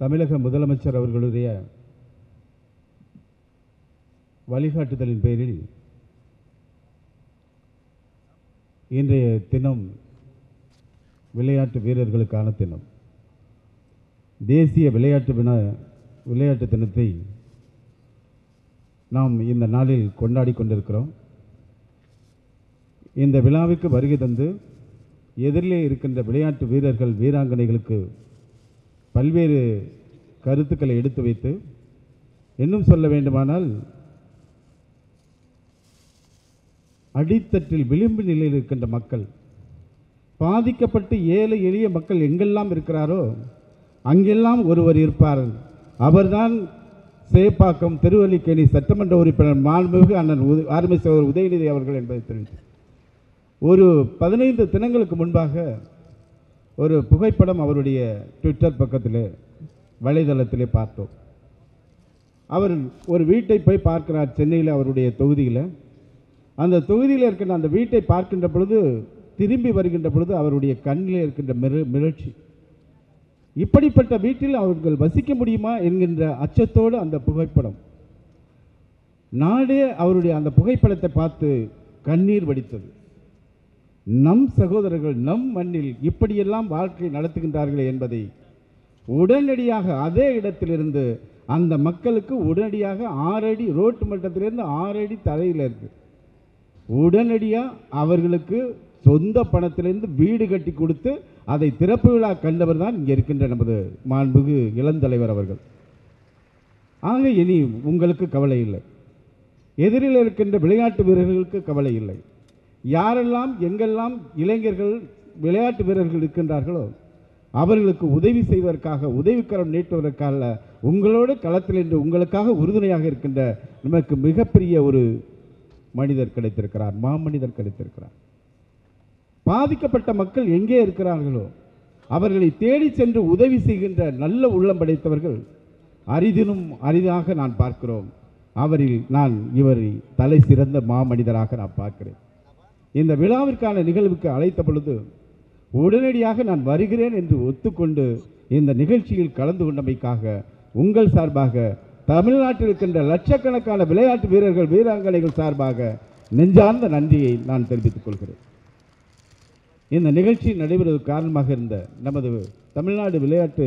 தமிழக முதலமைச்சர் அவர்களுடைய வழிகாட்டுதலின் பேரில் இன்றைய தினம் விளையாட்டு வீரர்களுக்கான தினம் தேசிய விளையாட்டு வின விளையாட்டு தினத்தை நாம் இந்த நாளில் கொண்டாடி கொண்டிருக்கிறோம் இந்த விழாவுக்கு வருகை தந்து எதிரிலே இருக்கின்ற விளையாட்டு வீரர்கள் வீராங்கனைகளுக்கு பல்வேறு கருத்துக்களை எடுத்து வைத்து இன்னும் சொல்ல வேண்டுமானால் அடித்தட்டில் விளிம்பு நிலையில் இருக்கின்ற மக்கள் பாதிக்கப்பட்டு ஏழை எளிய மக்கள் எங்கெல்லாம் இருக்கிறாரோ அங்கெல்லாம் ஒருவர் இருப்பார் அவர்தான் சேப்பாக்கம் திருவல்லிக்கேணி சட்டமன்ற உறுப்பினர் மாண்புமிகு அண்ணன் உத ஆர்மி சகோதரர் உதயநிதி அவர்கள் என்பதை தெரிவித்து ஒரு பதினைந்து தினங்களுக்கு முன்பாக ஒரு புகைப்படம் அவருடைய ட்விட்டர் பக்கத்தில் வலைதளத்திலே பார்த்தோம் அவர் ஒரு வீட்டை போய் பார்க்கிறார் சென்னையில் அவருடைய தொகுதியில் அந்த தொகுதியில் இருக்கின்ற அந்த வீட்டை பார்க்கின்ற பொழுது திரும்பி வருகின்ற பொழுது அவருடைய கண்ணில் இருக்கின்ற மிரு மிரட்சி இப்படிப்பட்ட வீட்டில் அவர்கள் வசிக்க முடியுமா என்கின்ற அச்சத்தோடு அந்த புகைப்படம் நாடே அவருடைய அந்த புகைப்படத்தை பார்த்து கண்ணீர் வடித்தது நம் சகோதரர்கள் நம் மண்ணில் இப்படியெல்லாம் வாழ்க்கை நடத்துகின்றார்களே என்பதை உடனடியாக அதே இடத்திலிருந்து அந்த மக்களுக்கு உடனடியாக ஆறடி ரோட்டு மட்டத்திலிருந்து ஆறடி தலையில் இருக்கு உடனடியாக அவர்களுக்கு சொந்த பணத்திலிருந்து வீடு கட்டி கொடுத்து அதை திறப்பு விழா கண்டவர் தான் இங்கே இருக்கின்ற நமது மாண்புகு இளந்தலைவர் அவர்கள் ஆக இனி உங்களுக்கு கவலை இல்லை எதிரில் இருக்கின்ற விளையாட்டு வீரர்களுக்கு கவலை இல்லை யாரெல்லாம் எங்கெல்லாம் இளைஞர்கள் விளையாட்டு வீரர்கள் இருக்கின்றார்களோ அவர்களுக்கு உதவி செய்வதற்காக உதவிக்கரம் நீட்டுவதற்காக உங்களோடு களத்தில் என்று உங்களுக்காக உறுதுணையாக இருக்கின்ற நமக்கு மிகப்பெரிய ஒரு மனிதர் கிடைத்திருக்கிறார் மாமனிதர் கிடைத்திருக்கிறார் பாதிக்கப்பட்ட மக்கள் எங்கே இருக்கிறார்களோ அவர்களை தேடி சென்று உதவி செய்கின்ற நல்ல உள்ளம் படைத்தவர்கள் அரிதினும் அரிதாக நான் பார்க்கிறோம் அவரில் நான் இவரை தலை சிறந்த மாமனிதராக நான் பார்க்கிறேன் இந்த விழாவிற்கான நிகழ்வுக்கு அழைத்த பொழுது உடனடியாக நான் வருகிறேன் என்று ஒத்துக்கொண்டு இந்த நிகழ்ச்சியில் கலந்து கொண்டமைக்காக உங்கள் சார்பாக தமிழ்நாட்டில் இருக்கின்ற லட்சக்கணக்கான விளையாட்டு வீரர்கள் வீராங்கனைகள் சார்பாக நெஞ்சார்ந்த நன்றியை நான் தெரிவித்துக் கொள்கிறேன் இந்த நிகழ்ச்சி நடைபெறுவதற்கு காரணமாக இருந்த நமது தமிழ்நாடு விளையாட்டு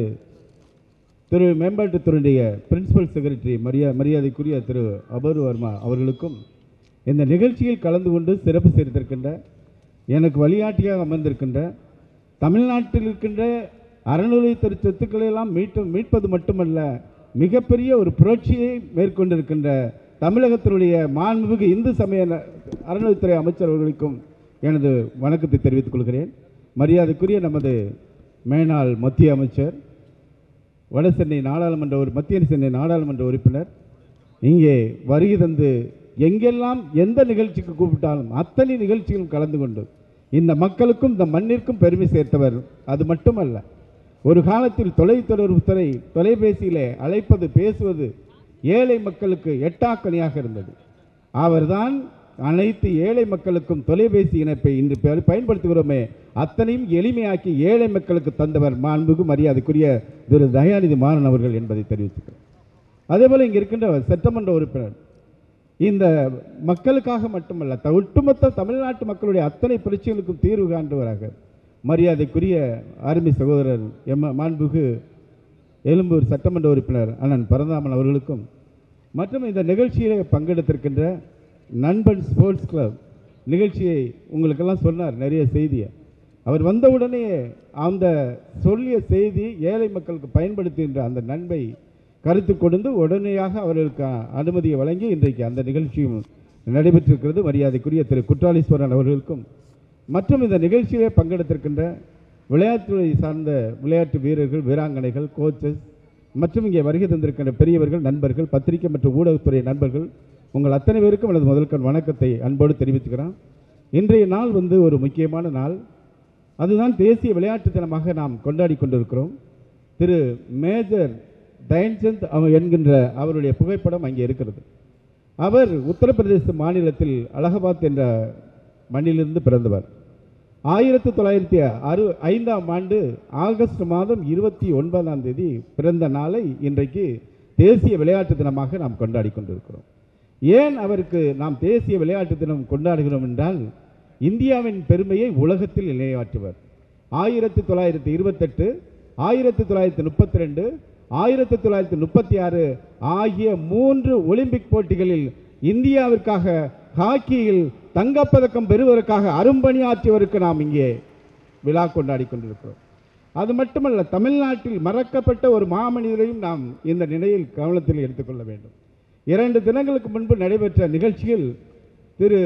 திரு மேம்பாட்டுத்துறையுடைய பிரின்சிபல் செக்ரட்டரி மரியா மரியாதைக்குரிய திரு அபூர்வ வர்மா அவர்களுக்கும் இந்த நிகழ்ச்சியில் கலந்து கொண்டு சிறப்பு சேர்த்திருக்கின்ற எனக்கு வழிகாட்டியாக அமர்ந்திருக்கின்ற தமிழ்நாட்டில் இருக்கின்ற அறநிலையத்துறை சொத்துக்களை எல்லாம் மீட்டு மீட்பது மட்டுமல்ல மிகப்பெரிய ஒரு புரட்சியை மேற்கொண்டிருக்கின்ற தமிழகத்தினுடைய மாண்புமிகு இந்து சமய ந- அறநிலையத்துறை அமைச்சர் அவர்களுக்கும் எனது வணக்கத்தை தெரிவித்துக் கொள்கிறேன் மரியாதைக்குரிய நமது மேனாள் மத்திய அமைச்சர் வட சென்னை நாடாளுமன்ற ஒரு மத்திய சென்னை நாடாளுமன்ற உறுப்பினர் இங்கே வருகை தந்து எங்கெல்லாம் எந்த நிகழ்ச்சிக்கு கூப்பிட்டாலும் அத்தனை நிகழ்ச்சிகளும் கலந்து கொண்டு இந்த மக்களுக்கும் இந்த மண்ணிற்கும் பெருமை சேர்த்தவர் அது மட்டுமல்ல ஒரு காலத்தில் தொலைத்தொடர்புத்துறை தொலைபேசியிலே அழைப்பது பேசுவது ஏழை மக்களுக்கு எட்டாக்கணியாக இருந்தது அவர்தான் அனைத்து ஏழை மக்களுக்கும் தொலைபேசி இணைப்பை இன்று பெ- பயன்படுத்துகிறோமே அத்தனையும் எளிமையாக்கி ஏழை மக்களுக்கு தந்தவர் மாண்புக்கு மரியாதைக்குரிய திரு தயாநிதி மாறன் அவர்கள் என்பதை தெரிவித்துக்கிறேன் அதேபோல் இங்கே இருக்கின்ற சட்டமன்ற உறுப்பினர் இந்த மக்களுக்காக மட்டுமல்ல த- ஒட்டுமொத்த தமிழ்நாட்டு மக்களுடைய அத்தனை பிரச்சனைகளுக்கும் தீர்வு காண்பவராக மரியாதைக்குரிய அருமை சகோதரர் எம் மாண்புகு எழும்பூர் சட்டமன்ற உறுப்பினர் அண்ணன் பரந்தாமன் அவர்களுக்கும் மற்றும் இந்த நிகழ்ச்சியிலே பங்கெடுத்திருக்கின்ற நண்பன் ஸ்போர்ட்ஸ் கிளப் நிகழ்ச்சியை உங்களுக்கெல்லாம் சொன்னார் நிறைய செய்தியை அவர் வந்தவுடனே அந்த சொல்லிய செய்தி ஏழை மக்களுக்கு பயன்படுத்துகின்ற அந்த நன்மை கருத்து கொண்டு உடனடியாக அவர்களுக்கு அனுமதியை வழங்கி இன்றைக்கு அந்த நிகழ்ச்சியும் நடைபெற்றிருக்கிறது மரியாதைக்குரிய திரு குற்றாலீஸ்வரன் அவர்களுக்கும் மற்றும் இந்த நிகழ்ச்சியிலே பங்கெடுத்திருக்கின்ற விளையாட்டுத்துறை சார்ந்த விளையாட்டு வீரர்கள் வீராங்கனைகள் கோச்சஸ் மற்றும் இங்கே வருகை தந்திருக்கின்ற பெரியவர்கள் நண்பர்கள் பத்திரிகை மற்றும் ஊடகத்துறை நண்பர்கள் உங்கள் அத்தனை பேருக்கும் எனது முதல்கண் வணக்கத்தை அன்போடு தெரிவித்துக்கிறேன் இன்றைய நாள் வந்து ஒரு முக்கியமான நாள் அதுதான் தேசிய விளையாட்டு தினமாக நாம் கொண்டாடி கொண்டிருக்கிறோம் திரு மேஜர் தயன்சந்த் அவர் என்கின்ற அவருடைய புகைப்படம் அங்கே இருக்கிறது அவர் உத்தரப்பிரதேச மாநிலத்தில் அலகாபாத் என்ற மண்ணிலிருந்து பிறந்தவர் ஆயிரத்தி தொள்ளாயிரத்தி அறு ஐந்தாம் ஆண்டு ஆகஸ்ட் மாதம் இருபத்தி ஒன்பதாம் தேதி பிறந்த நாளை இன்றைக்கு தேசிய விளையாட்டு தினமாக நாம் கொண்டாடி கொண்டிருக்கிறோம் ஏன் அவருக்கு நாம் தேசிய விளையாட்டு தினம் கொண்டாடுகிறோம் என்றால் இந்தியாவின் பெருமையை உலகத்தில் நிலையாற்றுவர் ஆயிரத்தி தொள்ளாயிரத்தி இருபத்தெட்டு ஆயிரத்தி தொள்ளாயிரத்தி முப்பத்தி ரெண்டு ஆயிரத்தி தொள்ளாயிரத்தி முப்பத்தி ஆறு ஆகிய மூன்று ஒலிம்பிக் போட்டிகளில் இந்தியாவிற்காக ஹாக்கியில் தங்கப்பதக்கம் பெறுவதற்காக அரும்பணியாற்றியவருக்கு நாம் இங்கே விழா கொண்டாடி கொண்டிருக்கிறோம் அது மட்டுமல்ல தமிழ்நாட்டில் மறக்கப்பட்ட ஒரு மாமனிதரையும் நாம் இந்த நிலையில் கவனத்தில் எடுத்துக்கொள்ள வேண்டும் இரண்டு தினங்களுக்கு முன்பு நடைபெற்ற நிகழ்ச்சியில் திரு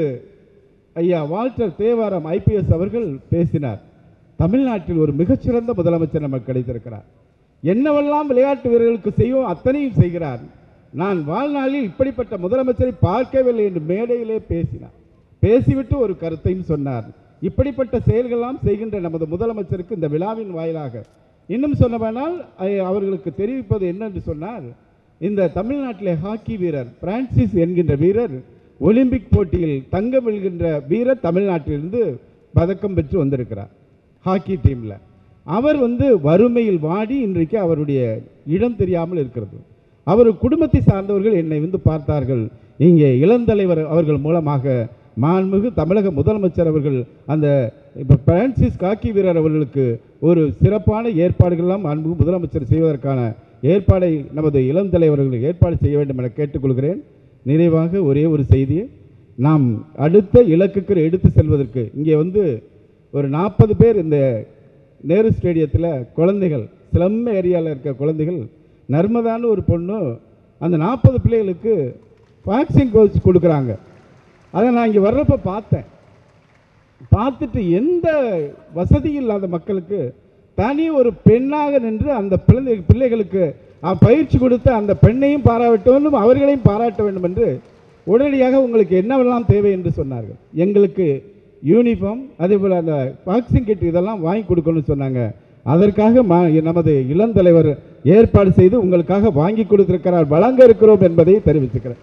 ஐயா வால்டர் தேவாரம் ஐபிஎஸ் அவர்கள் பேசினார் தமிழ்நாட்டில் ஒரு மிகச்சிறந்த முதலமைச்சர் நமக்கு கிடைத்திருக்கிறார் என்னவெல்லாம் விளையாட்டு வீரர்களுக்கு செய்வோம் அத்தனையும் செய்கிறார் நான் வாழ்நாளில் இப்படிப்பட்ட முதலமைச்சரை பார்க்கவில்லை என்று மேடையிலே பேசினார் பேசிவிட்டு ஒரு கருத்தையும் சொன்னார் இப்படிப்பட்ட செயல்களெல்லாம் செய்கின்ற நமது முதலமைச்சருக்கு இந்த விழாவின் வாயிலாக இன்னும் சொன்னவனால் அவர்களுக்கு தெரிவிப்பது என்னென்று சொன்னால் இந்த தமிழ்நாட்டிலே ஹாக்கி வீரர் பிரான்சிஸ் என்கின்ற வீரர் ஒலிம்பிக் போட்டியில் தங்கம் வெல்கின்ற வீரர் தமிழ்நாட்டிலிருந்து பதக்கம் பெற்று வந்திருக்கிறார் ஹாக்கி டீமில் அவர் வந்து வறுமையில் வாடி இன்றைக்கு அவருடைய இடம் தெரியாமல் இருக்கிறது அவர் குடும்பத்தை சார்ந்தவர்கள் என்னை வந்து பார்த்தார்கள் இங்கே இளந்தலைவர் அவர்கள் மூலமாக மாண்புமிகு தமிழக முதலமைச்சர் அவர்கள் அந்த இப்போ பிரான்சிஸ் காக்கி வீரர் அவர்களுக்கு ஒரு சிறப்பான ஏற்பாடுகள்லாம் மாண்புமிகு முதலமைச்சர் செய்வதற்கான ஏற்பாடை நமது இளம் தலைவர்கள் ஏற்பாடு செய்ய வேண்டும் என கேட்டுக்கொள்கிறேன் நிறைவாக ஒரே ஒரு செய்தி நாம் அடுத்த இலக்குக்கு எடுத்து செல்வதற்கு இங்கே வந்து ஒரு நாற்பது பேர் இந்த நேரு ஸ்டேடியத்தில் குழந்தைகள் ஸ்லம் ஏரியாவில் இருக்க குழந்தைகள் நர்மதான்னு ஒரு பொண்ணு அந்த நாற்பது பிள்ளைகளுக்கு வேக்சின் கோர்ஸ் கொடுக்குறாங்க அதை நான் இங்கே வர்றப்ப பார்த்தேன் பார்த்துட்டு எந்த வசதி இல்லாத மக்களுக்கு தனி ஒரு பெண்ணாக நின்று அந்த பிள்ளை பிள்ளைகளுக்கு அஹ், பயிற்சி கொடுத்த அந்த பெண்ணையும் பாராட்ட வேண்டும் அவர்களையும் பாராட்ட வேண்டும் என்று உடனடியாக உங்களுக்கு என்னவெல்லாம் தேவை என்று சொன்னார்கள் எங்களுக்கு யூனிஃபார்ம் அதே போல் அந்த வேக்சின் கிட் இதெல்லாம் வாங்கி கொடுக்கணும்னு சொன்னாங்க அதற்காக மா நமது இளந்தலைவர் ஏற்பாடு செய்து உங்களுக்காக வாங்கி கொடுத்திருக்கிறார் வழங்க இருக்கிறோம் என்பதை தெரிவிச்சுக்கிறேன்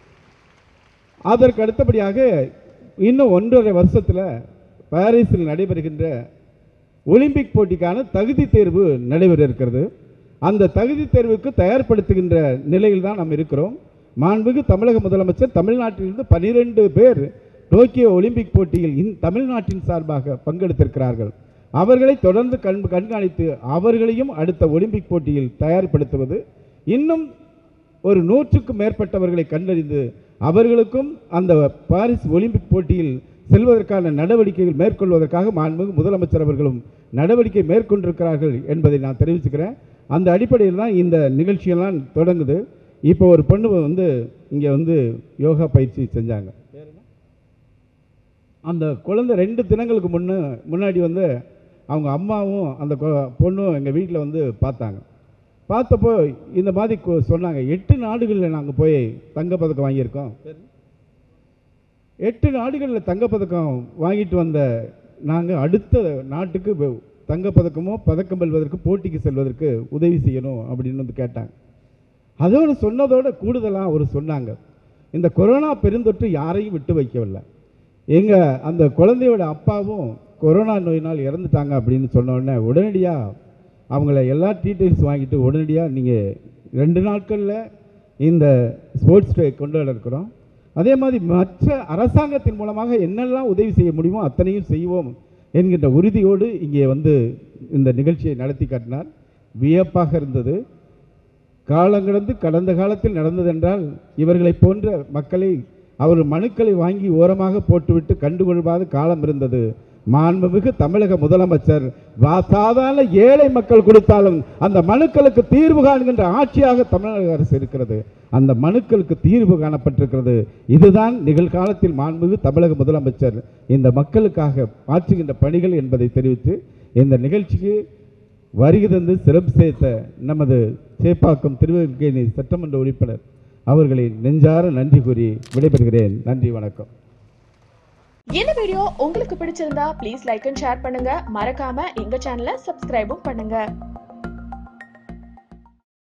அதற்கு அடுத்தபடியாக இன்னும் ஒன்றரை வருஷத்தில் பாரிஸில் நடைபெறுகின்ற ஒலிம்பிக் போட்டிக்கான தகுதி தேர்வு நடைபெற இருக்கிறது அந்த தகுதி தேர்வுக்கு தயார்படுத்துகின்ற நிலையில் தான் நாம் இருக்கிறோம் மாண்புமிகு தமிழக முதலமைச்சர் தமிழ்நாட்டிலிருந்து பனிரெண்டு பேர் டோக்கியோ ஒலிம்பிக் போட்டியில் இந் தமிழ்நாட்டின் சார்பாக பங்கெடுத்திருக்கிறார்கள் அவர்களை தொடர்ந்து கண் கண்காணித்து அவர்களையும் அடுத்த ஒலிம்பிக் போட்டியில் தயார்படுத்துவது இன்னும் ஒரு நூற்றுக்கும் மேற்பட்டவர்களை கண்டறிந்து அவர்களுக்கும் அந்த பாரிஸ் ஒலிம்பிக் போட்டியில் செல்வதற்கான நடவடிக்கைகள் மேற்கொள்வதற்காக மாண்புமிகு முதலமைச்சர் அவர்களும் நடவடிக்கை மேற்கொண்டிருக்கிறார்கள் என்பதை நான் தெரிவிச்சுக்கிறேன் அந்த அடிப்படையில் தான் இந்த நிகழ்ச்சியெல்லாம் தொடங்குது இப்போ ஒரு பொண்ணு வந்து இங்கே வந்து யோகா பயிற்சி செஞ்சாங்க அந்த குழந்தை ரெண்டு தினங்களுக்கு முன்ன முன்னாடி வந்து அவங்க அம்மாவும் அந்த கொ- பொண்ணும் எங்கள் வீட்டில் வந்து பார்த்தாங்க பார்த்தப்போ இந்த மாதிரி கொ- சொன்னாங்க எட்டு நாடுகளில் நாங்கள் போய் தங்கப்பதக்கம் வாங்கியிருக்கோம் எட்டு நாடுகளில் தங்கப்பதக்கம் வாங்கிட்டு வந்த நாங்கள் அடுத்த நாட்டுக்கு வெ- தங்கப்பதக்கமோ பதக்கம் வெல்வதற்கு போட்டிக்கு செல்வதற்கு உதவி செய்யணும் அப்படின்னு வந்து கேட்டாங்க அதோடு சொன்னதோட கூடுதலாக அவர் சொன்னாங்க இந்த கொரோனா பெருந்தொற்று யாரையும் விட்டு வைக்கவில்லை எங்கள் அந்த குழந்தையோட அப்பாவும் கொரோனா நோயினால் இறந்துட்டாங்க அப்படின்னு சொன்ன உடனே உடனடியாக அவங்கள எல்லா டீட்டெயில்ஸ் வாங்கிட்டு உடனடியாக நீங்கள் ரெண்டு நாட்களில் இந்த ஸ்போர்ட்ஸ் டே கொண்டு வர இருக்கிறோம் அதே மாதிரி மற்ற அரசாங்கத்தின் மூலமாக என்னெல்லாம் உதவி செய்ய முடியுமோ அத்தனையும் செய்வோம் என்கின்ற உறுதியோடு இங்கே வந்து இந்த நிகழ்ச்சியை நடத்தி காட்டினார் வியப்பாக இருந்தது காலங்கடந்து கடந்த காலத்தில் நடந்ததென்றால் இவர்களைப் போன்ற மக்களை அவர் மனுக்களை வாங்கி ஓரமாக போட்டுவிட்டு கண்டுகொள்வாத காலம் இருந்தது மாண்புமிகு தமிழக முதலமைச்சர் வா- சாதாரண ஏழை மக்கள் கொடுத்தாலும் அந்த மனுக்களுக்கு தீர்வு காண்கின்ற ஆட்சியாக தமிழக அரசு இருக்கிறது அந்த மனுக்களுக்கு தீர்வு காணப்பட்டிருக்கிறது இதுதான் நிகழ்காலத்தில் மாண்புமிகு தமிழக முதலமைச்சர் இந்த மக்களுக்காக ஆற்றுகின்ற பணிகள் என்பதை தெரிவித்து இந்த நிகழ்ச்சிக்கு வருகை தந்து சிறப்பு சேர்த்த நமது சேப்பாக்கம் திருவல்கேணி சட்டமன்ற உறுப்பினர் அவர்களை நெஞ்சார நன்றி கூறி விடைபெறுகிறேன் நன்றி வணக்கம் இந்த வீடியோ உங்களுக்கு பிடிச்சிருந்தா ப்ளீஸ் லைக் அண்ட் ஷேர் பண்ணுங்க மறக்காம எங்க சேனலை சப்ஸ்கிரைபும் பண்ணுங்க